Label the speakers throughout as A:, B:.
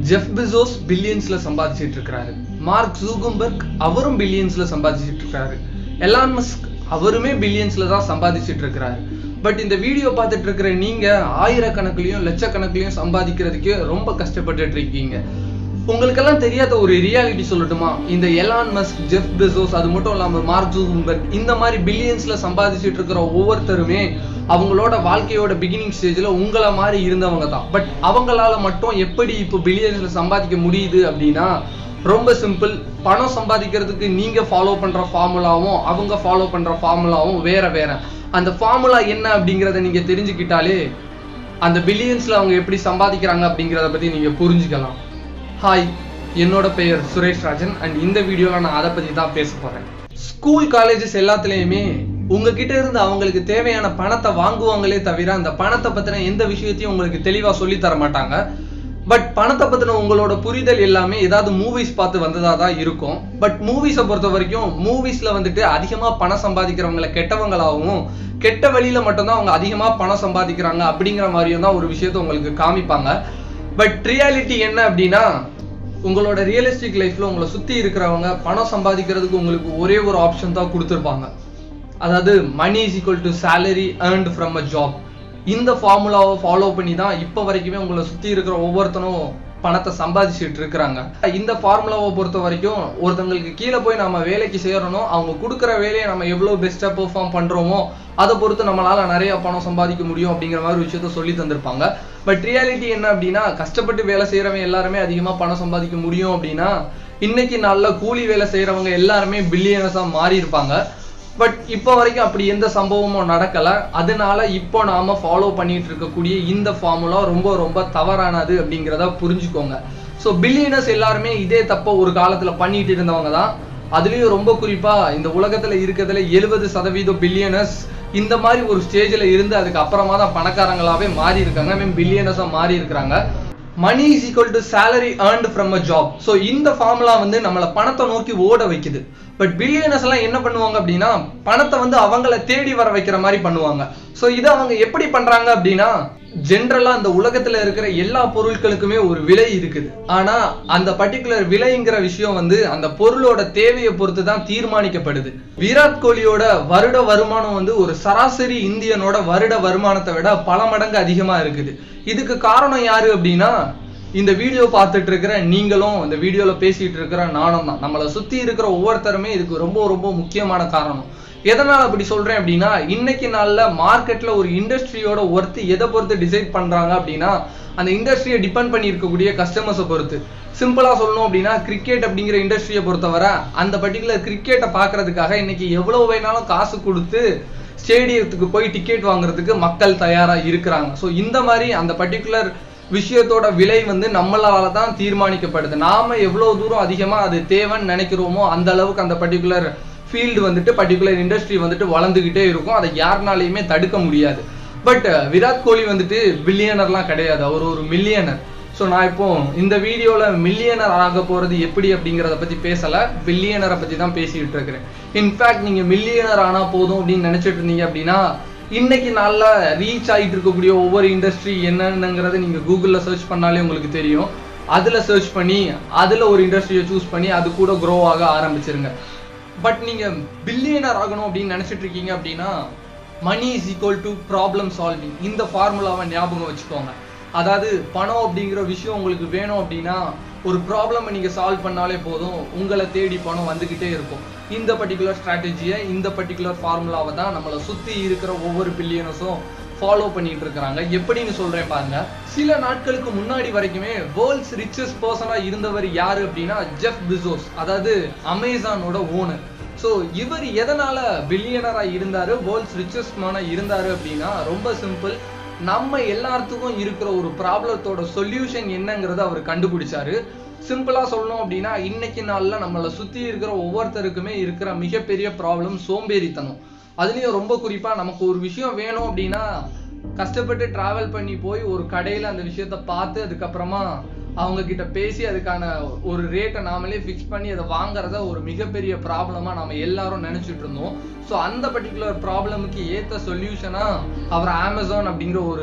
A: Jeff Bezos பில்லியன்ஸ்ல சம்பாதிச்சிட்டு இருக்காரு mark ஜூகம்பர்க் அவரும் பில்லியன்ஸ்ல சம்பாதிச்சிட்டு இருக்காரு எலான் மஸ்க் அவருமே பில்லியன்ஸ்ல தான் சம்பாதிச்சிட்டு இருக்காரு பட் இந்த வீடியோ பார்த்துட்டு இருக்கிற நீங்க ஆயிரக்கணக்குலயும் லட்சக்கணக்குலயும் சம்பாதிக்கிறதுக்கு ரொம்ப கஷ்டப்பட்டுட்டு இருக்கீங்க உங்களுக்கெல்லாம் தெரியாத ஒரு ரியாலிட்டி சொல்லட்டுமா இந்த எலான் மஸ்க் ஜெஃப் பெசோஸ் அது மட்டும் இல்லாம மார்க் ஜூகம்பர்க் இந்த மாதிரி பில்லியன்ஸ்ல சம்பாதிச்சிட்டு இருக்கிற ஒவ்வொருத்தருமே அவங்களோட வாழ்க்கையோட பிகினிங் ஸ்டேஜ்ல உங்களை மாதிரி இருந்தவங்க தான் பட் அவங்களால மட்டும் எப்படி இப்போ பில்லியன்ஸ்ல சம்பாதிக்க முடியுது அப்படின்னா ரொம்ப சிம்பிள் பணம் சம்பாதிக்கிறதுக்கு நீங்க ஃபாலோ பண்ற ஃபார்முலாவும் அவங்க ஃபாலோ பண்ற ஃபார்முலாவும் வேற வேற அந்த ஃபார்முலா என்ன அப்படிங்கிறத நீங்க தெரிஞ்சுக்கிட்டாலே அந்த பில்லியன்ஸ்ல அவங்க எப்படி சம்பாதிக்கிறாங்க அப்படிங்கிறத பத்தி நீங்க புரிஞ்சுக்கலாம் ஹாய் என்னோட பெயர் சுரேஷ் ராஜன் அண்ட் இந்த வீடியோல நான் அதை பத்தி தான் பேச போறேன் ஸ்கூல் காலேஜஸ் எல்லாத்துலயுமே உங்ககிட்ட இருந்து அவங்களுக்கு தேவையான பணத்தை வாங்குவாங்களே தவிர அந்த பணத்தை பத்தின எந்த விஷயத்தையும் உங்களுக்கு தெளிவா சொல்லி தர மாட்டாங்க பட் பணத்தை பத்தின உங்களோட புரிதல் எல்லாமே ஏதாவது மூவிஸ் பார்த்து வந்ததா தான் இருக்கும் பட் மூவிஸை பொறுத்த வரைக்கும் மூவிஸ்ல வந்துட்டு அதிகமா பணம் சம்பாதிக்கிறவங்களை கெட்டவங்களாகவும் கெட்ட வழியில மட்டும்தான் அவங்க அதிகமா பணம் சம்பாதிக்கிறாங்க அப்படிங்கிற மாதிரியும் தான் ஒரு விஷயத்த உங்களுக்கு காமிப்பாங்க பட் ரியாலிட்டி என்ன அப்படின்னா உங்களோட ரியலிஸ்டிக் லைஃப்ல உங்களை சுத்தி இருக்கிறவங்க பணம் சம்பாதிக்கிறதுக்கு உங்களுக்கு ஒரே ஒரு ஆப்ஷன் தான் கொடுத்துருப்பாங்க அதாவது money is equal to salary earned from a job இந்த ஃபார்முலாவை ஃபாலோ பண்ணி தான் இப்போ வரைக்குமே உங்களை சுத்தி இருக்கிற ஒவ்வொருத்தனும் பணத்தை சம்பாதிச்சுட்டு இருக்கிறாங்க இந்த ஃபார்முலாவை பொறுத்த வரைக்கும் ஒருத்தங்களுக்கு கீழே போய் நம்ம வேலைக்கு சேரணும் அவங்க கொடுக்குற வேலையை நம்ம எவ்வளோ பெஸ்ட்டாக பெர்ஃபார்ம் பண்றோமோ அதை பொறுத்து நம்மளால நிறைய பணம் சம்பாதிக்க முடியும் அப்படிங்கிற மாதிரி விஷயத்த சொல்லி தந்திருப்பாங்க பட் ரியாலிட்டி என்ன அப்படின்னா கஷ்டப்பட்டு வேலை செய்யறவங்க எல்லாருமே அதிகமா பணம் சம்பாதிக்க முடியும் அப்படின்னா இன்னைக்கு நல்ல கூலி வேலை செய்யறவங்க எல்லாருமே பில்லியனஸா மாறி இருப்பாங்க பட் இப்போ வரைக்கும் அப்படி எந்த சம்பவமும் நடக்கல அதனால இப்போ நாம ஃபாலோ பண்ணிட்டு இருக்கக்கூடிய இந்த ஃபார்முலா ரொம்ப ரொம்ப தவறானது அப்படிங்கிறத புரிஞ்சுக்கோங்க ஸோ பில்லியனர்ஸ் எல்லாருமே இதே தப்ப ஒரு காலத்துல பண்ணிட்டு இருந்தவங்க தான் அதுலயும் ரொம்ப குறிப்பா இந்த உலகத்துல இருக்கிறதுல எழுபது சதவீதம் பில்லியனர்ஸ் இந்த மாதிரி ஒரு ஸ்டேஜ்ல இருந்து அதுக்கு அப்புறமா தான் பணக்காரங்களாவே மாறி இருக்காங்க மீன் பில்லியனர்ஸா மாறி இருக்கிறாங்க money is equal to salary earned from a job so இந்த ஃபார்முலா வந்து நம்மளை பணத்தை நோக்கி ஓட வைக்குது பட் பில்லியனர்ஸ் எல்லாம் என்ன பண்ணுவாங்க அப்படின்னா பணத்தை வந்து அவங்கள தேடி வர வைக்கிற மாதிரி பண்ணுவாங்க ஸோ இதை அவங்க எப்படி பண்றாங்க அப்படின்னா ஜென்ரலா அந்த உலகத்துல இருக்கிற எல்லா பொருட்களுக்குமே ஒரு விலை இருக்குது ஆனா அந்த பர்டிகுலர் விலைங்கிற விஷயம் வந்து அந்த பொருளோட தேவையை பொறுத்து தான் தீர்மானிக்கப்படுது விராட் கோலியோட வருட வருமானம் வந்து ஒரு சராசரி இந்தியனோட வருட வருமானத்தை விட பல மடங்கு அதிகமா இருக்குது இதுக்கு காரணம் யாரு அப்படின்னா இந்த வீடியோ பார்த்துட்டு இருக்கிற நீங்களும் இந்த வீடியோல பேசிட்டு இருக்கிற நானும் தான் நம்மளை சுத்தி இருக்கிற ஒவ்வொருத்தருமே இதுக்கு ரொம்ப ரொம்ப முக்கியமான காரணம் எதனால அப்படி சொல்றேன் அப்படின்னா இன்னைக்கு நாள்ல மார்க்கெட்ல ஒரு இண்டஸ்ட்ரியோட ஒர்த்து எதை பொறுத்து டிசைட் பண்றாங்க அப்படின்னா அந்த இண்டஸ்ட்ரியை டிபெண்ட் பண்ணி இருக்கக்கூடிய கஸ்டமர்ஸை பொறுத்து சிம்பிளா சொல்லணும் அப்படின்னா கிரிக்கெட் அப்படிங்கிற இண்டஸ்ட்ரியை பொறுத்தவரை அந்த பர்டிகுலர் கிரிக்கெட்டை பார்க்கறதுக்காக இன்னைக்கு எவ்வளவு வேணாலும் காசு கொடுத்து ஸ்டேடியத்துக்கு போய் டிக்கெட் வாங்குறதுக்கு மக்கள் தயாரா இருக்கிறாங்க ஸோ இந்த மாதிரி அந்த பர்டிகுலர் விஷயத்தோட விலை வந்து நம்மளால தான் தீர்மானிக்கப்படுது நாம எவ்வளவு தூரம் அதிகமா அது தேவைன்னு நினைக்கிறோமோ அந்த அளவுக்கு அந்த பர்டிகுலர் ஃபீல்டு வந்துட்டு பர்டிகுலர் இண்டஸ்ட்ரி வந்துட்டு வளர்ந்துகிட்டே இருக்கும் அதை யாருனாலையுமே தடுக்க முடியாது பட் விராட் கோலி வந்துட்டு பில்லியனர்லாம் கிடையாது அவர் ஒரு மில்லியனர் ஸோ நான் இப்போ இந்த வீடியோவில் மில்லியனர் ஆக போகிறது எப்படி அப்படிங்கிறத பற்றி பேசலை பில்லியனரை பற்றி தான் பேசிக்கிட்டு இருக்கிறேன் இன்ஃபேக்ட் நீங்கள் மில்லியனர் ஆனால் போதும் அப்படின்னு நினச்சிட்டு இருந்தீங்க அப்படின்னா இன்னைக்கு நாளில் ரீச் ஆகிட்டு இருக்கக்கூடிய ஒவ்வொரு இண்டஸ்ட்ரி என்னென்னங்கிறத நீங்கள் கூகுளில் சர்ச் பண்ணாலே உங்களுக்கு தெரியும் அதில் சர்ச் பண்ணி அதில் ஒரு இண்டஸ்ட்ரியை சூஸ் பண்ணி அது கூட க்ரோ ஆக ஆரம்பிச்சிருங்க பட் நீங்கள் பில்லியனர் ஆகணும் அப்படின்னு நினச்சிட்டு இருக்கீங்க அப்படின்னா money is equal to problem solving இந்த ஃபார்முலாவை ஞாபகம் வச்சுக்கோங்க அதாவது பணம் அப்படிங்கிற விஷயம் உங்களுக்கு வேணும் அப்படின்னா ஒரு ப்ராப்ளமை நீங்கள் சால்வ் பண்ணாலே போதும் உங்களை தேடி பணம் வந்துக்கிட்டே இருக்கும் இந்த பர்டிகுலர் ஸ்ட்ராட்டஜியை இந்த பர்டிகுலர் ஃபார்முலாவை தான் நம்மளை சுற்றி இருக்கிற ஒவ்வொரு பில்லியனஸும் ஃபாலோ பண்ணிட்டு இருக்கிறாங்க எப்படின்னு சொல்றேன் பாருங்க சில நாட்களுக்கு முன்னாடி வரைக்குமே வேர்ல்ட்ஸ் ரிச்சஸ்ட் பர்சனா இருந்தவர் யாரு அப்படின்னா ஜெஃப் பிசோஸ் அதாவது அமேசானோட ஓனர் ஸோ இவர் எதனால பில்லியனரா இருந்தாரு வேர்ல்ட்ஸ் ரிச்சஸ்ட் மேனா இருந்தாரு அப்படின்னா ரொம்ப சிம்பிள் நம்ம எல்லாத்துக்கும் இருக்கிற ஒரு ப்ராப்ளத்தோட சொல்யூஷன் என்னங்கிறத அவர் கண்டுபிடிச்சாரு சிம்பிளா சொல்லணும் அப்படின்னா இன்னைக்கு நாள்ல நம்மளை சுத்தி இருக்கிற ஒவ்வொருத்தருக்குமே இருக்கிற மிகப்பெரிய ப்ராப்ளம் சோம்பேறித்தனம் அதுலயும் ரொம்ப குறிப்பா நமக்கு ஒரு விஷயம் வேணும் அப்படின்னா கஷ்டப்பட்டு டிராவல் பண்ணி போய் ஒரு கடையில அந்த விஷயத்த பார்த்து அதுக்கப்புறமா அவங்க கிட்ட பேசி அதுக்கான ஒரு ரேட்டை நாமளே ஃபிக்ஸ் பண்ணி அதை வாங்குறத ஒரு மிகப்பெரிய ப்ராப்ளமா நாம எல்லாரும் நினைச்சிட்டு இருந்தோம் ஸோ அந்த பர்டிகுலர் ப்ராப்ளமுக்கு ஏத்த சொல்யூஷனா அவர் அமேசான் அப்படிங்கிற ஒரு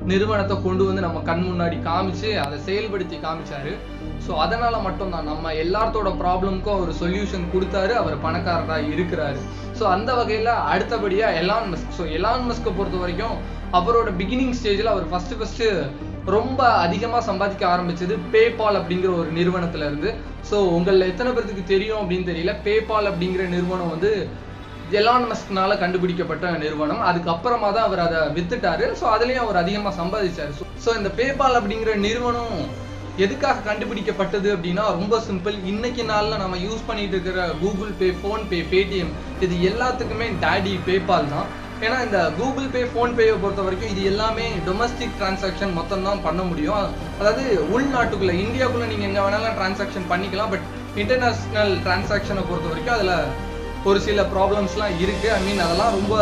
A: நிறுவனத்தை கொண்டு வந்து நம்ம கண் முன்னாடி காமிச்சு அதை செயல்படுத்தி காமிச்சாரு ஸோ அதனால மட்டும்தான் நம்ம எல்லாத்தோட ப்ராப்ளம்க்கும் அவர் சொல்யூஷன் கொடுத்தாரு அவர் பணக்காரரா இருக்கிறாரு ஸோ அந்த வகையில அடுத்தபடியா எலான் மஸ்க் ஸோ எலான் மஸ்கை பொறுத்த வரைக்கும் அவரோட பிகினிங் ஸ்டேஜில் அவர் ஃபர்ஸ்ட் ஃபர்ஸ்ட் ரொம்ப அதிகமா சம்பாதிக்க ஆரம்பிச்சது பேபால் அப்படிங்கிற ஒரு நிறுவனத்துல இருந்து ஸோ உங்களில் எத்தனை பேர்த்துக்கு தெரியும் அப்படின்னு தெரியல பேபால் அப்படிங்கிற நிறுவனம் வந்து எலான் மஸ்க்னால கண்டுபிடிக்கப்பட்ட நிறுவனம் அதுக்கப்புறமா தான் அவர் அதை வித்துட்டாரு ஸோ அதுலயும் அவர் அதிகமா சம்பாதிச்சாரு ஸோ இந்த பேபால் அப்படிங்கிற நிறுவனம் எதுக்காக கண்டுபிடிக்கப்பட்டது அப்படின்னா ரொம்ப சிம்பிள் இன்னைக்கு நாள்ல நம்ம யூஸ் பண்ணிட்டு இருக்கிற Google Pay PhonePe Paytm இது எல்லாத்துக்குமே டேடி பேபால் தான் ஏன்னா இந்த கூகுள் பே ஃபோன் பேயை பொறுத்த வரைக்கும் இது எல்லாமே டொமஸ்டிக் டிரான்சாக்ஷன் மொத்தம் தான் பண்ண முடியும் அதாவது உள்நாட்டுக்குள்ள இந்தியாவுக்குள்ள நீங்க எங்க வேணாலும் டிரான்சாக்ஷன் பண்ணிக்கலாம் பட் இன்டர்நேஷனல் டிரான்சாக்ஷனை பொறுத்த வரைக்கும் அதுல ஒரு சில ப்ராப்ளம்ஸ்லாம் இருக்கு ஐ மீன் அதெல்லாம் ரொம்ப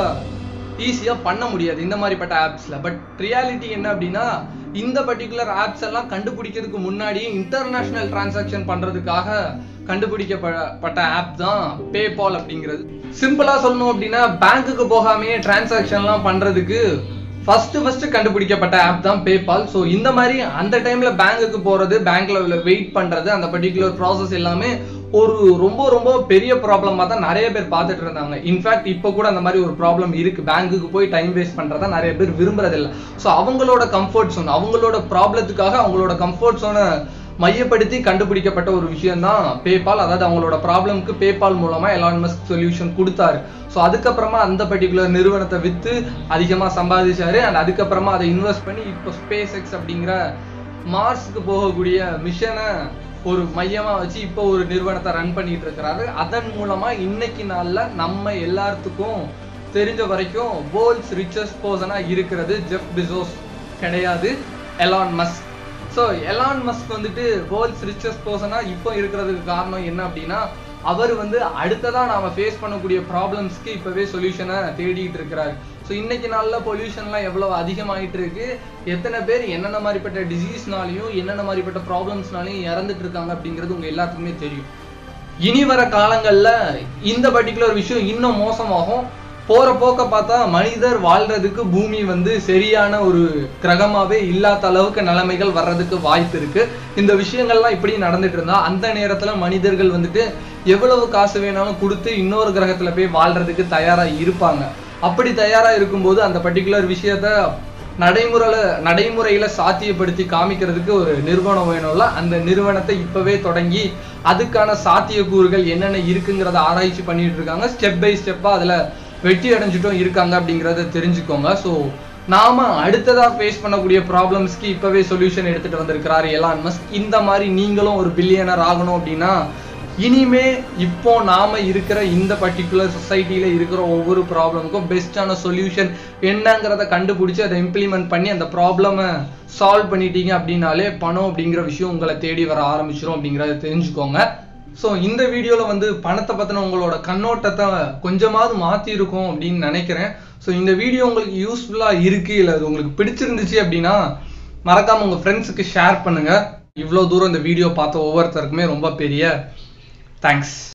A: ஈஸியா பண்ண முடியாது இந்த மாதிரிப்பட்ட ஆப்ஸ்ல பட் ரியாலிட்டி என்ன அப்படின்னா இந்த பர்டிகுலர் ஆப்ஸ் எல்லாம் கண்டுபிடிக்கிறதுக்கு முன்னாடி இன்டர்நேஷனல் டிரான்சாக்ஷன் பண்றதுக்காக கண்டுபிடிக்கப்பட்ட ஆப் தான் பேபால் அப்படிங்கிறது சிம்பிளா சொல்லணும் அப்படின்னா பேங்க்குக்கு போகாமையே டிரான்சாக்ஷன்லாம் பண்றதுக்கு ஃபர்ஸ்ட் ஃபர்ஸ்ட் கண்டுபிடிக்கப்பட்ட ஆப் தான் பேபால் ஸோ இந்த மாதிரி அந்த டைம்ல பேங்க்குக்கு போறது பேங்க்ல வெயிட் பண்றது அந்த பர்டிகுலர் ப்ராசஸ் எல்லாமே ஒரு ரொம்ப ரொம்ப பெரிய ப்ராப்ளமா தான் நிறைய பேர் பார்த்துட்டு இருந்தாங்க இன்ஃபேக்ட் இப்போ கூட அந்த மாதிரி ஒரு ப்ராப்ளம் இருக்கு பேங்க்குக்கு போய் டைம் வேஸ்ட் பண்றதா நிறைய பேர் விரும்புறதில்ல ஸோ அவங்களோட கம்ஃபர்ட் zone அவங்களோட ப்ராப்ளத்துக்காக அவங்களோட கம்ஃபர்ட் zone மையப்படுத்தி கண்டுபிடிக்கப்பட்ட ஒரு விஷயம் தான் பேபால் அதாவது அவங்களோட ப்ராப்ளம்க்கு பேபால் மூலமா எலான் மஸ்க் சொல்யூஷன் கொடுத்தாரு ஸோ அதுக்கப்புறமா அந்த பர்டிகுலர் நிறுவனத்தை வித்து அதிகமா சம்பாதிச்சாரு அண்ட் அதுக்கப்புறமா அதை இன்வெஸ்ட் பண்ணி இப்போ ஸ்பேஸ் எக்ஸ் அப்படிங்கிற மார்ஸ்க்கு போகக்கூடிய மிஷனை ஒரு மையமா வச்சு இப்போ ஒரு நிறுவனத்தை ரன் பண்ணிட்டு இருக்கிறாரு அதன் மூலமா இன்னைக்கு நாள்ல நம்ம எல்லாத்துக்கும் தெரிஞ்ச வரைக்கும் வேர்ல்ட்ஸ் ரிச்சஸ்ட் பர்சனா இருக்கிறது ஜெஃப் பிசோஸ் கிடையாது Elon Musk so Elon Musk வந்துட்டு வேர்ல்ட்ஸ் ரிச்சஸ்ட் பர்சனா இப்போ இருக்கிறதுக்கு காரணம் என்ன அப்படின்னா அவர் வந்து அடுத்ததா நாம ஃபேஸ் பண்ணக்கூடிய ப்ராப்ளம்ஸ்க்கு இப்பவே சொல்யூஷனை தேடிட்டு இருக்கிறாரு ஸோ இன்னைக்கு நாள்ல பொல்யூஷன்லாம் எவ்வளவு அதிகமாயிட்டு இருக்கு எத்தனை பேர் என்னென்ன மாதிரிப்பட்ட டிசீஸ்னாலையும் என்னென்ன மாதிரிப்பட்ட ப்ராப்ளம்ஸ்னாலையும் இறந்துட்டு இருக்காங்க அப்படிங்கிறது உங்க எல்லாத்துக்குமே தெரியும் இனி வர காலங்கள்ல இந்த பர்டிகுலர் விஷயம் இன்னும் மோசமாகும் போற போக்க பார்த்தா மனிதர் வாழ்றதுக்கு பூமி வந்து சரியான ஒரு கிரகமாவே இல்லாத அளவுக்கு நிலைமைகள் வர்றதுக்கு வாய்ப்பு இருக்கு இந்த விஷயங்கள்லாம் இப்படி நடந்துட்டு இருந்தா அந்த நேரத்துல மனிதர்கள் வந்துட்டு எவ்வளவு காசு வேணாலும் கொடுத்து இன்னொரு கிரகத்துல போய் வாழ்றதுக்கு தயாரா இருப்பாங்க அப்படி தயாரா இருக்கும்போது அந்த பர்டிகுலர் விஷயத்த நடைமுறையில நடைமுறையில சாத்தியப்படுத்தி காமிக்கிறதுக்கு ஒரு நிறுவனம் வேணும்ல அந்த நிறுவனத்தை இப்பவே தொடங்கி அதுக்கான சாத்தியக்கூறுகள் என்னென்ன இருக்குங்கிறத ஆராய்ச்சி பண்ணிட்டு இருக்காங்க ஸ்டெப் பை ஸ்டெப்பா அதுல வெற்றி அடைஞ்சிட்டும் இருக்காங்க அப்படிங்கிறத தெரிஞ்சுக்கோங்க ஸோ நாம அடுத்ததா ஃபேஸ் பண்ணக்கூடிய ப்ராப்ளம்ஸ்க்கு இப்பவே சொல்யூஷன் எடுத்துட்டு வந்திருக்கிறாரு எலான் மஸ்க் இந்த மாதிரி நீங்களும் ஒரு பில்லியனர் ஆகணும் அப்படின்னா இனிமே இப்போ நாம இருக்கிற இந்த பர்டிகுலர் சொசைட்டில இருக்கிற ஒவ்வொரு ப்ராப்ளமுக்கும் பெஸ்டான சொல்யூஷன் என்னங்கிறத கண்டுபிடிச்சு அதை இம்ப்ளிமெண்ட் பண்ணி அந்த ப்ராப்ளமை சால்வ் பண்ணிட்டீங்க அப்படின்னாலே பணம் அப்படிங்கிற விஷயம் உங்களை தேடி வர ஆரம்பிச்சிடும் அப்படிங்கிறத தெரிஞ்சுக்கோங்க ஸோ இந்த வீடியோல வந்து பணத்தை பத்தின உங்களோட கண்ணோட்டத்தை கொஞ்சமாவது மாத்தி இருக்கும் அப்படின்னு நினைக்கிறேன் ஸோ இந்த வீடியோ உங்களுக்கு யூஸ்ஃபுல்லா இருக்கு இல்லை அது உங்களுக்கு பிடிச்சிருந்துச்சு அப்படின்னா மறக்காம உங்க ஃப்ரெண்ட்ஸுக்கு ஷேர் பண்ணுங்க இவ்வளோ தூரம் இந்த வீடியோ பார்த்த ஒவ்வொருத்தருக்குமே ரொம்ப பெரிய தேங்க்ஸ்